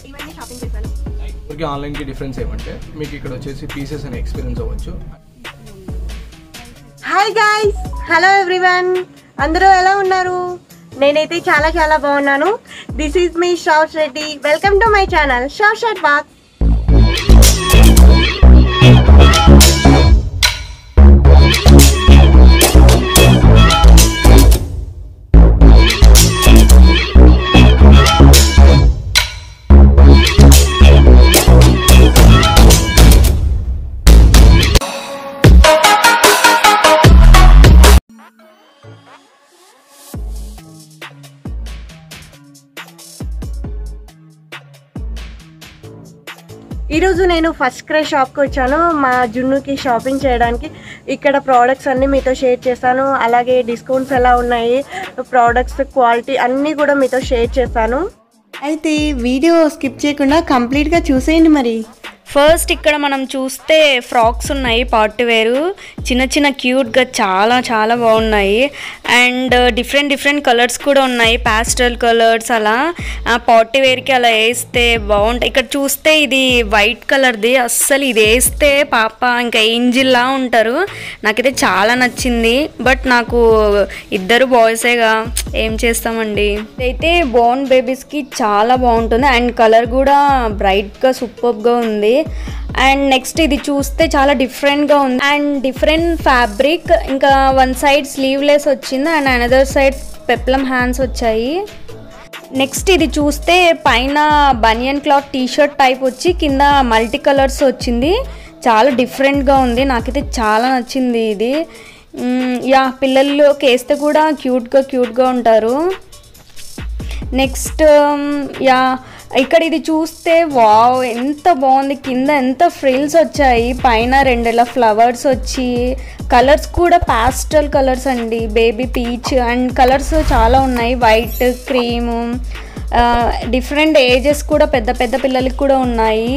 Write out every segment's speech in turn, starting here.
ఇవన్నీ షాపింగ్ చేశాను ఊరికి ఆన్లైన్కి డిఫరెన్స్ ఏమంటే మీకు ఇక్కడ వచ్చేసి పీసెస్ అనే ఎక్స్పీరియన్స్ అవ్వచ్చు హాయ్ గాయ్స్ హలో ఎవ్రీవన్ అందరూ ఎలా ఉన్నారు నేనైతే చాలా చాలా బాగున్నాను దిస్ ఈజ్ మీ short Reddy welcome to my channel short short walk ఈరోజు నేను ఫస్ట్ క్రై షాప్కి వచ్చాను మా జున్నుకి షాపింగ్ చేయడానికి ఇక్కడ ప్రోడక్ట్స్ అన్నీ మీతో షేర్ చేస్తాను అలాగే డిస్కౌంట్స్ ఎలా ఉన్నాయి ప్రోడక్ట్స్ క్వాలిటీ అన్నీ కూడా మీతో షేర్ చేస్తాను అయితే వీడియో స్కిప్ చేయకుండా కంప్లీట్గా చూసేయండి మరి ఫస్ట్ ఇక్కడ మనం చూస్తే ఫ్రాక్స్ ఉన్నాయి పార్టీ వేరు చిన్న చిన్న క్యూట్గా చాలా చాలా బాగున్నాయి అండ్ డిఫరెంట్ డిఫరెంట్ కలర్స్ కూడా ఉన్నాయి ప్యాస్టల్ కలర్స్ అలా పార్టీ వేర్కి అలా వేస్తే బాగుంటాయి ఇక్కడ చూస్తే ఇది వైట్ కలర్ది అస్సలు ఇది వేస్తే పాప ఇంకా ఏంజిల్లా ఉంటారు నాకైతే చాలా నచ్చింది బట్ నాకు ఇద్దరు బాయ్సేగా ఏం చేస్తామండి అయితే బోర్న్ బేబీస్కి చాలా బాగుంటుంది అండ్ కలర్ కూడా బ్రైట్గా సూపర్గా ఉంది అండ్ నెక్స్ట్ ఇది చూస్తే చాలా డిఫరెంట్గా ఉంది అండ్ డిఫరెంట్ ఫ్యాబ్రిక్ ఇంకా వన్ సైడ్ స్లీవ్లెస్ వచ్చింది and another side peplum hands వచ్చాయి నెక్స్ట్ ఇది చూస్తే పైన banian cloth T shirt type వచ్చి కింద మల్టీ కలర్స్ వచ్చింది చాలా డిఫరెంట్గా ఉంది నాకైతే చాలా నచ్చింది ఇది మ్, యా పిల్లల్లోకి వేస్తే కూడా క్యూట్గా క్యూట్గా ఉంటారు నెక్స్ట్ యా ఇక్కడ ఇది చూస్తే వావ్ ఎంత బాగుంది కింద ఎంత ఫ్రిల్స్ వచ్చాయి పైన రెండేళ్ళ ఫ్లవర్స్ వచ్చి కలర్స్ కూడా పాస్టల్ కలర్స్ అండి బేబీ పీచ్ అండ్ కలర్స్ చాలా ఉన్నాయి వైట్ క్రీము డిఫరెంట్ ఏజెస్ కూడా పెద్ద పెద్ద పిల్లలకి కూడా ఉన్నాయి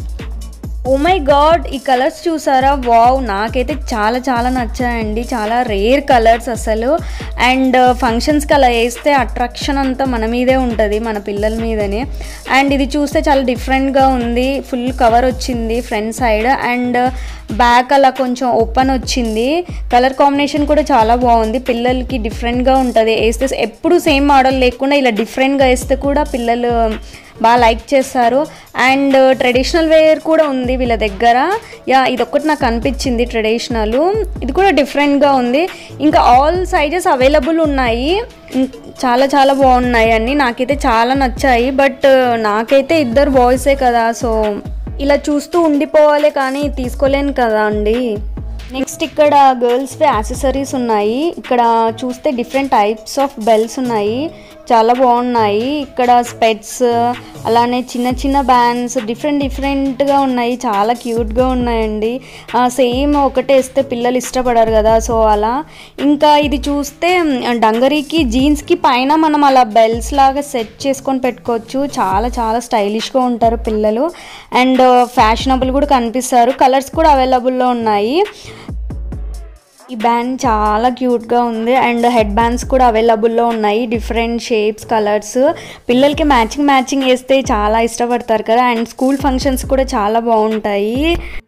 ఓ మై గాడ్ ఈ కలర్స్ చూసారా వావ్ నాకైతే చాలా చాలా నచ్చాయండి చాలా రేర్ కలర్స్ అసలు అండ్ ఫంక్షన్స్కి అలా వేస్తే అట్రాక్షన్ అంతా మన మీదే ఉంటుంది మన పిల్లల మీదనే అండ్ ఇది చూస్తే చాలా డిఫరెంట్గా ఉంది ఫుల్ కవర్ వచ్చింది ఫ్రంట్ సైడ్ అండ్ బ్యాక్ అలా కొంచెం ఓపెన్ వచ్చింది కలర్ కాంబినేషన్ కూడా చాలా బాగుంది పిల్లలకి డిఫరెంట్గా ఉంటుంది వేస్తే ఎప్పుడు సేమ్ మోడల్ లేకుండా ఇలా డిఫరెంట్గా వేస్తే కూడా పిల్లలు బాగా లైక్ చేస్తారు అండ్ ట్రెడిషనల్ వేర్ కూడా ఉంది వీళ్ళ దగ్గర యా ఇదొక్కటి నాకు అనిపించింది ట్రెడిషనల్ ఇది కూడా డిఫరెంట్గా ఉంది ఇంకా ఆల్ సైజెస్ అవైలబుల్ ఉన్నాయి ఇం- చాలా చాలా బాగున్నాయి అన్ని నాకైతే చాలా నచ్చాయి బట్ నాకైతే ఇద్దరు బాయ్సే కదా సో ఇలా చూస్తూ ఉండిపోవాలి కానీ తీసుకోలేను కదా అండి నెక్స్ట్ ఇక్కడ గర్ల్స్ యాక్సెసరీస్ ఉన్నాయి ఇక్కడ చూస్తే డిఫరెంట్ టైప్స్ ఆఫ్ బెల్స్ ఉన్నాయి చాలా బాగున్నాయి ఇక్కడ స్పెట్స్ అలానే చిన్న చిన్న బ్యాండ్స్ డిఫరెంట్ డిఫరెంట్గా ఉన్నాయి చాలా క్యూట్గా ఉన్నాయండి సేమ్ ఒకటే వేస్తే పిల్లలు ఇష్టపడరు కదా సో అలా ఇంకా ఇది చూస్తే మ్, డంగరీకి జీన్స్కి పైన మనం అలా బెల్స్ లాగా సెట్ చేసుకొని పెట్టుకోవచ్చు చాలా చాలా స్టైలిష్గా ఉంటారు పిల్లలు అండ్ ఫ్యాషనబుల్ కూడా కనిపిస్తారు కలర్స్ కూడా అవైలబుల్లో ఉన్నాయి ఈ బ్యాండ్ చాలా క్యూట్గా ఉంది అండ్ హెడ్ బ్యాండ్స్ కూడా అవైలబుల్లో ఉన్నాయి డిఫరెంట్ షేప్స్ కలర్స్ పిల్లలకి మ్యాచింగ్ మ్యాచింగ్ వేస్తే చాలా ఇష్టపడతారు కదా అండ్ స్కూల్ ఫంక్షన్స్ కూడా చాలా బాగుంటాయి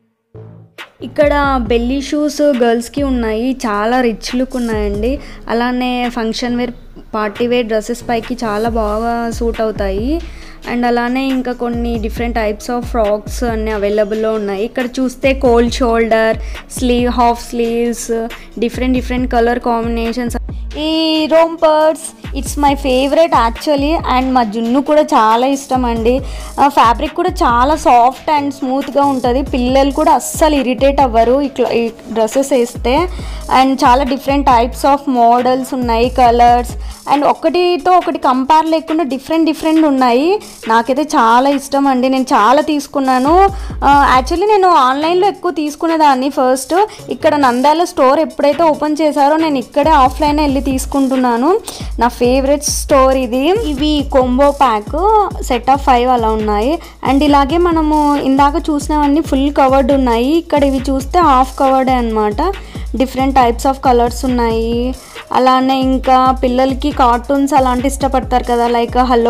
ఇక్కడ బెల్లీ షూస్ గర్ల్స్కి ఉన్నాయి చాలా రిచ్ లుక్ ఉన్నాయండి అలానే function wear party wear dresses పైకి చాలా బాగా సూట్ అవుతాయి అండ్ అలానే ఇంకా కొన్ని డిఫరెంట్ టైప్స్ ఆఫ్ ఫ్రాక్స్ అన్నీ అవైలబుల్లో ఉన్నాయి ఇక్కడ చూస్తే cold shoulder sleeve half sleeves different different colour combinations ఈ rompers it's my favourite actually and మా జున్ను కూడా చాలా ఇష్టం అండి ఫ్యాబ్రిక్ కూడా చాలా సాఫ్ట్ అండ్ స్మూత్గా ఉంటుంది పిల్లలు కూడా అస్సలు ఇరిటేట్ అవ్వరు ఇట్లా ఈ డ్రెస్సెస్ వేస్తే అండ్ చాలా డిఫరెంట్ టైప్స్ ఆఫ్ మోడల్స్ ఉన్నాయి కలర్స్ అండ్ ఒకటితో ఒకటి కంపేర్ లేకుండా డిఫరెంట్ డిఫరెంట్ ఉన్నాయి నాకైతే చాలా ఇష్టం అండి నేను చాలా తీసుకున్నాను యాక్చువల్లీ నేను ఆన్లైన్లో ఎక్కువ తీసుకునేదాన్ని ఫస్ట్ ఇక్కడ నంద్యాల స్టోర్ ఎప్పుడైతే ఓపెన్ చేశారో నేను ఇక్కడే ఆఫ్లైన్ వెళ్ళి తీసుకుంటున్నాను నా ఫేవరెట్ స్టోర్ ఇది ఇవి combo pack set of five అలా ఉన్నాయి అండ్ ఇలాగే మనము ఇందాక చూసినవన్నీ ఫుల్ కవర్డ్ ఉన్నాయి ఇక్కడ ఇవి చూస్తే హాఫ్ కవర్డే అనమాట డిఫరెంట్ టైప్స్ ఆఫ్ కలర్స్ ఉన్నాయి అలానే ఇంకా పిల్లలకి కార్టూన్స్ అలాంటి ఇష్టపడతారు కదా లైక్ హలో కిట్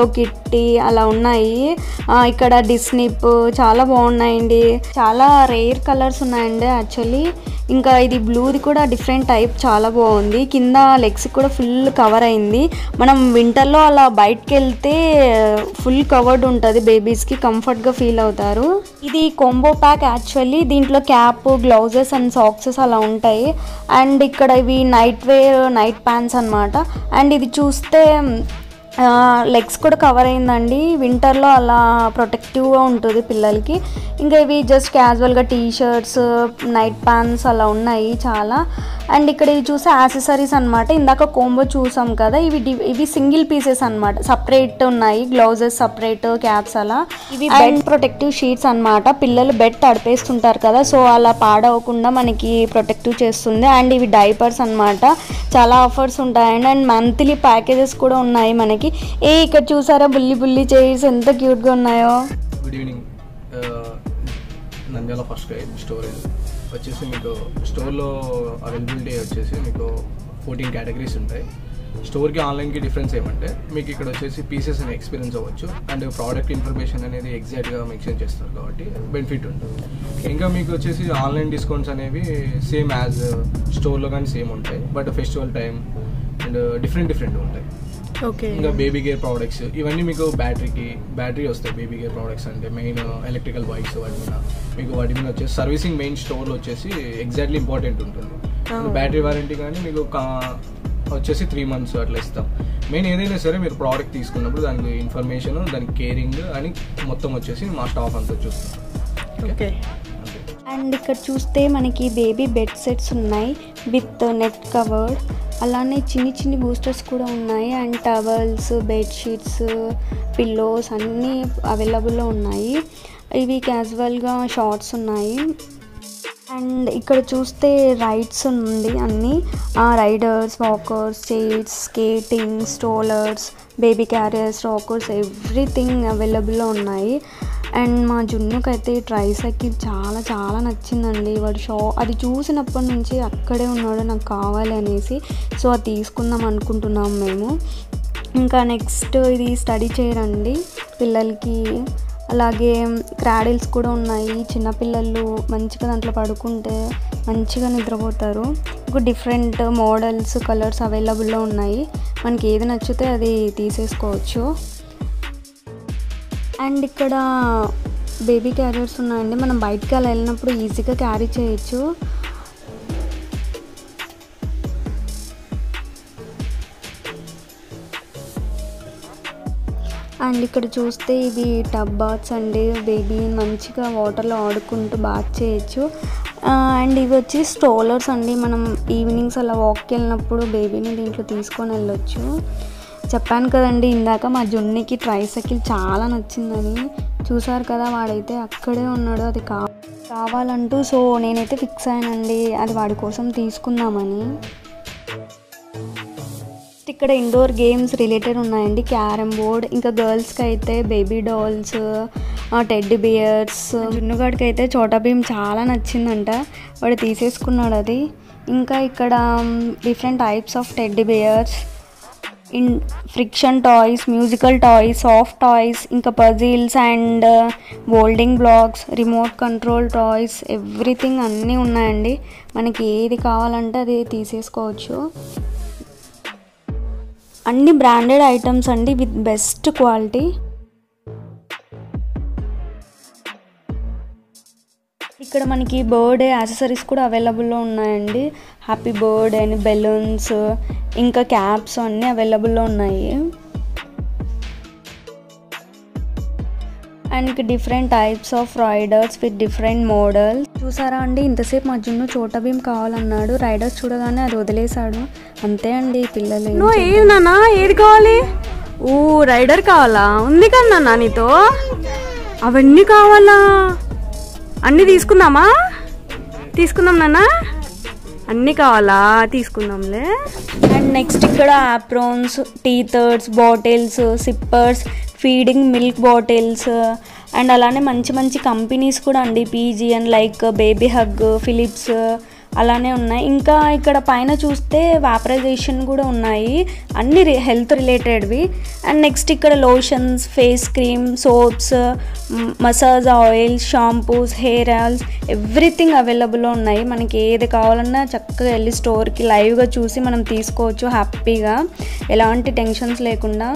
ఫిఫ్టీ అలా ఉన్నాయి ఆ, ఇక్కడ డిస్నిప్ చాలా బాగున్నాయండి చాలా రేర్ కలర్స్ ఉన్నాయండి యాక్చువల్లీ ఇంకా ఇది బ్లూది కూడా డిఫరెంట్ టైప్ చాలా బాగుంది కింద లెగ్స్ కూడా ఫుల్ కవర్ అయింది మనం వింటర్లో అలా బయటకు వెళ్తే ఫుల్ కవర్డ్ ఉంటుంది బేబీస్కి కంఫర్ట్గా ఫీల్ అవుతారు ఇది కొంబో ప్యాక్ యాక్చువల్లీ దీంట్లో క్యాప్ గ్లౌజెస్ అండ్ సాక్సెస్ అలా ఉంటాయి అండ్ ఇక్కడ ఇవి నైట్ వేర్ నైట్ ప్యాంట్స్ అన్నమాట అండ్ ఇది చూస్తే లెగ్స్ కూడా కవర్ అయిందండి వింటర్లో అలా ప్రొటెక్టివ్గా ఉంటుంది పిల్లలకి ఇంకా ఇవి జస్ట్ క్యాజువల్గా టీ షర్ట్స్ నైట్ ప్యాంట్స్ అలా ఉన్నాయి చాలా అండ్ ఇక్కడ ఇవి చూసే యాక్సెసరీస్ అనమాట ఇందాక కోంబో చూసాం కదా ఇవి డి- ఇవి సింగిల్ పీసెస్ అనమాట సపరేట్ ఉన్నాయి గ్లౌజెస్ సపరేట్ క్యాప్స్ అలా ఇవి బెడ్ ప్రొటెక్టివ్ షీట్స్ అన్నమాట పిల్లలు బెడ్ తడిపేస్తుంటారు కదా సో అలా పాడవకుండా మనకి ప్రొటెక్టివ్ చేస్తుంది అండ్ ఇవి డైపర్స్ అన్నమాట చాలా ఆఫర్స్ ఉంటాయండి అండ్ మంత్లీ ప్యాకేజెస్ కూడా ఉన్నాయి మనకి ఏ ఇక్కడ చూసారా బుల్లి బుల్లి చైర్స్ ఎంత క్యూట్గా ఉన్నాయో good evening Nandyal first storage వచ్చేసి మీకు స్టోర్లో అవైలబిలిటీ వచ్చేసి మీకు ఫోర్టీన్ కేటగిరీస్ ఉంటాయి స్టోర్కి ఆన్లైన్కి డిఫరెన్స్ ఏమంటే మీకు ఇక్కడ వచ్చేసి పీసెస్ అని ఎక్స్పీరియన్స్ అవ్వచ్చు అండ్ ప్రోడక్ట్ ఇన్ఫర్మేషన్ అనేది ఎగ్జాక్ట్గా మెన్షన్ చేస్తారు కాబట్టి బెనిఫిట్ ఉంటుంది ఇంకా మీకు వచ్చేసి ఆన్లైన్ డిస్కౌంట్స్ అనేవి సేమ్ యాజ్ స్టోర్లో కానీ సేమ్ ఉంటాయి but festival time and different different ఉంటాయి ఓకే ఇంకా బేబీ గేర్ ప్రోడక్ట్స్ ఇవన్నీ మీకు బ్యాటరీకి బ్యాటరీ వస్తాయి బేబీ గేర్ ప్రోడక్ట్స్ అంటే మెయిన్ ఎలక్ట్రికల్ బైక్స్ వాటి మీద మీకు వాటి మీద వచ్చేసి సర్వీసింగ్ మెయిన్ స్టోర్లో వచ్చేసి ఎగ్జాక్ట్లీ ఇంపార్టెంట్ ఉంటుంది బ్యాటరీ వారంటీ కానీ మీకు కా- వచ్చేసి త్రీ మంత్స్ అట్లా ఇస్తాం మెయిన్ ఏదైనా సరే మీరు ప్రోడక్ట్ తీసుకున్నప్పుడు దానికి ఇన్ఫర్మేషన్ దానికి కేరింగ్ అని మొత్తం వచ్చేసి మా స్టాఫ్ అంతా చూస్తాం ఓకే అంతే అండ్ ఇక్కడ చూస్తే మనకి బేబీ బెడ్ సెట్స్ ఉన్నాయి విత్ నెట్ కవర్డ్ అలానే చిన్ని చిన్ని బూస్టర్స్ కూడా ఉన్నాయి అండ్ టవల్స్ బెడ్షీట్స్ పిల్లోస్ అన్నీ అవైలబుల్లో ఉన్నాయి ఇవి క్యాజువల్గా షార్ట్స్ ఉన్నాయి అండ్ ఇక్కడ చూస్తే రైడ్స్ ఉంది అన్నీ riders walkers chairs skating strollers baby carriers rockers everything అవైలబుల్లో ఉన్నాయి అండ్ మా జున్నుకి అయితే ట్రై సైకిల్ చాలా చాలా నచ్చిందండి వాడు షా అది చూసినప్పటి నుంచి అక్కడే ఉన్నాడు నాకు కావాలి అనేసి సో అది తీసుకుందాం అనుకుంటున్నాం మేము ఇంకా నెక్స్ట్ ఇది స్టడీ చేయరండి పిల్లలకి అలాగే క్రాడిల్స్ కూడా ఉన్నాయి చిన్నపిల్లలు మంచిగా దాంట్లో పడుకుంటే మంచిగా నిద్రపోతారు ఇంకా డిఫరెంట్ మోడల్స్ కలర్స్ అవైలబుల్లో ఉన్నాయి మనకి ఏది నచ్చితే అది తీసేసుకోవచ్చు అండ్ ఇక్కడ బేబీ క్యారియర్స్ ఉన్నాయండి మనం బయటికి అలా వెళ్ళినప్పుడు ఈజీగా క్యారీ చేయొచ్చు అండ్ ఇక్కడ చూస్తే ఇవి టబ్ బాత్స్ అండి బేబీ మంచిగా వాటర్లో ఆడుకుంటూ బాత్ చేయొచ్చు ఆ, అండ్ ఇవి వచ్చి స్ట్రోలర్స్ అండి మనం ఈవినింగ్స్ అలా వాక్కి వెళ్ళినప్పుడు బేబీని దీంట్లో తీసుకొని వెళ్ళొచ్చు చెప్పాను కదండి ఇందాక మా జున్నికి ట్రై సైకిల్ చాలా నచ్చిందని చూసారు కదా వాడైతే అక్కడే ఉన్నాడు అది కా కావాలంటూ సో నేనైతే ఫిక్స్ అయ్యానండి అది వాడి కోసం తీసుకుందామని ఇక్కడ ఇండోర్ గేమ్స్ రిలేటెడ్ ఉన్నాయండి క్యారమ్ బోర్డ్ ఇంకా గర్ల్స్కి అయితే బేబీ డాల్స్ టెడ్డీ బియర్స్ జున్నుగాడికి అయితే చోటా భీమ్ చాలా నచ్చిందంట వాడు తీసేసుకున్నాడు అది ఇంకా ఇక్కడ different types of teddy bears in friction toys musical toys soft toys ఇంకా puzzles and building blocks remote control toys everything అన్నీ ఉన్నాయండి మనకి ఏది కావాలంటే అది తీసేసుకోవచ్చు అన్ని బ్రాండెడ్ ఐటమ్స్ అండి విత్ బెస్ట్ క్వాలిటీ ఇక్కడ మనకి బర్త్డే యాక్సెసరీస్ కూడా అవైలబుల్లో ఉన్నాయండి హ్యాపీ బర్త్డే అని బెలూన్స్ ఇంకా క్యాప్స్ అన్నీ అవైలబుల్లో ఉన్నాయి అండ్ ఇంకా different types of riders with different models చూసారా అండి ఇంతసేపు మా జున్ను చోటా భీమ్ కావాలన్నాడు రైడర్స్ చూడగానే అది వదిలేశాడు అంతే అండి ఈ పిల్లలు ఏం నువ్వు ఏది నాన్న ఏది కావాలి ఓ రైడర్ కావాలా ఉంది కదా నాన్న నీతో అవన్నీ కావాలా అన్నీ తీసుకుందామా తీసుకుందాం నాన్న అన్నీ కావాలా తీసుకుందాంలే అండ్ నెక్స్ట్ ఇక్కడ aprons teethers bottles sippers feeding milk bottles and అలానే మంచి మంచి కంపెనీస్ కూడా అండి Pigeon like baby hug Philips అలానే ఉన్నాయి ఇంకా ఇక్కడ పైన చూస్తే వాపరైజేషన్ కూడా ఉన్నాయి అన్ని హెల్త్ రిలేటెడ్వి అండ్ నెక్స్ట్ ఇక్కడ lotions face cream soaps massage oil shampoos hair oils everything అవైలబుల్లో ఉన్నాయి మనకి ఏది కావాలన్నా చక్కగా వెళ్ళి స్టోర్కి లైవ్గా చూసి మనం తీసుకోవచ్చు హ్యాపీగా ఎలాంటి టెన్షన్స్ లేకుండా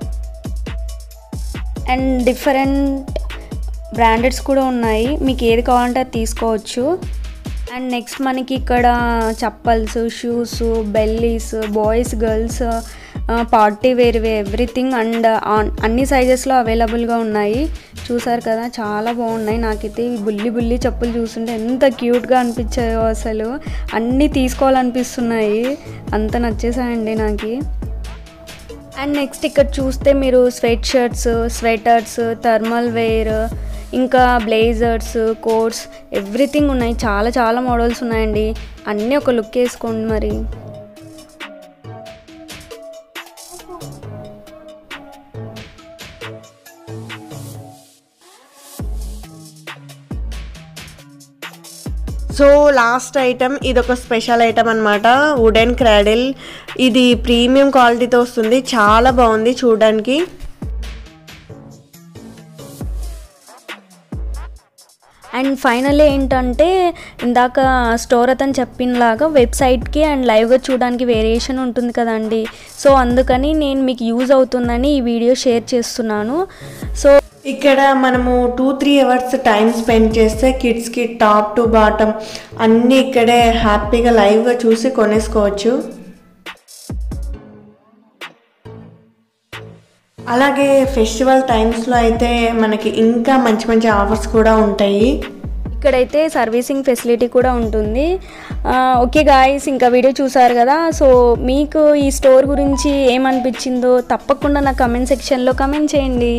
అండ్ డిఫరెంట్ బ్రాండెడ్స్ కూడా ఉన్నాయి మీకు ఏది కావాలంటే అది తీసుకోవచ్చు అండ్ నెక్స్ట్ మనకి ఇక్కడ chappals shoes bellies boys girls party wear everything and అన్ని సైజెస్లో అవైలబుల్గా ఉన్నాయి చూసారు కదా చాలా బాగున్నాయి నాకైతే ఈ బుల్లి బుల్లి చెప్పులు చూస్తుంటే ఎంత క్యూట్గా అనిపించాయో అసలు అన్నీ తీసుకోవాలనిపిస్తున్నాయి అంత నచ్చేసాయండి నాకు అండ్ నెక్స్ట్ ఇక్కడ చూస్తే మీరు sweat shirts sweaters thermal wear ఇంకా బ్లేజర్స్ కోట్స్ ఎవ్రీథింగ్ ఉన్నాయి చాలా చాలా మోడల్స్ ఉన్నాయండి అన్నీ ఒక లుక్ వేసుకోండి మరి సో లాస్ట్ ఐటమ్ ఇది ఒక స్పెషల్ ఐటమ్ అనమాట వుడెన్ క్రాడిల్ ఇది ప్రీమియం క్వాలిటీతో వస్తుంది చాలా బాగుంది చూడడానికి అండ్ ఫైనల్ ఏంటంటే ఇందాక స్టోర్ అతను చెప్పినలాగా వెబ్సైట్కి అండ్ లైవ్గా చూడడానికి వేరియేషన్ ఉంటుంది కదండి సో అందుకని నేను మీకు యూజ్ అవుతుందని ఈ వీడియో షేర్ చేస్తున్నాను సో ఇక్కడ మనము two three hours time spend చేస్తే కిడ్స్కి టాప్ టు బాటమ్ అన్నీ ఇక్కడే హ్యాపీగా లైవ్గా చూసి కొనేసుకోవచ్చు అలాగే ఫెస్టివల్ టైమ్స్లో అయితే మనకి ఇంకా మంచి మంచి ఆఫర్స్ కూడా ఉంటాయి ఇక్కడైతే సర్వీసింగ్ ఫెసిలిటీ కూడా ఉంటుంది ఆ, ఓకే గాయస్ ఇంకా వీడియో చూసారు కదా సో మీకు ఈ స్టోర్ గురించి ఏమనిపించిందో తప్పకుండా నా కమెంట్ సెక్షన్లో కమెంట్ చేయండి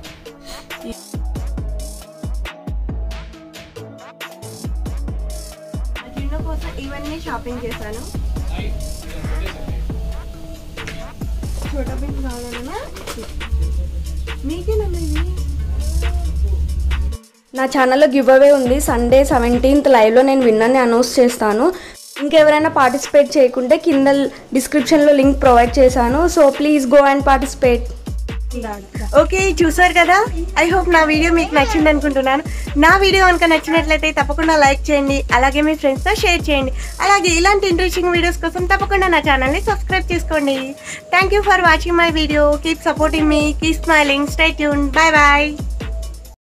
కోసం ఇవన్నీ షాపింగ్ చేశాను చోటా బిన్ కావాలన్నా మీకేనమ్మా ఇవి నా ఛానల్లో గివ్ అవే ఉంది సండే సెవెంటీన్త్ లైవ్లో నేను విన్నాన్ని అనౌన్స్ చేస్తాను ఇంకెవరైనా పార్టిసిపేట్ చేయకుంటే కింద డిస్క్రిప్షన్లో లింక్ ప్రొవైడ్ చేశాను so please go and participate okay చూసారు కదా ఐ హోప్ నా వీడియో మీకు నచ్చింది అనుకుంటున్నాను నా వీడియో కనుక నచ్చినట్లయితే తప్పకుండా లైక్ చేయండి అలాగే మీ ఫ్రెండ్స్తో షేర్ చేయండి అలాగే ఇలాంటి ఇంట్రెస్టింగ్ వీడియోస్ కోసం తప్పకుండా నా ఛానల్ని సబ్స్క్రైబ్ చేసుకోండి thank you for watching my video keep supporting me keep smiling stay tune bye bye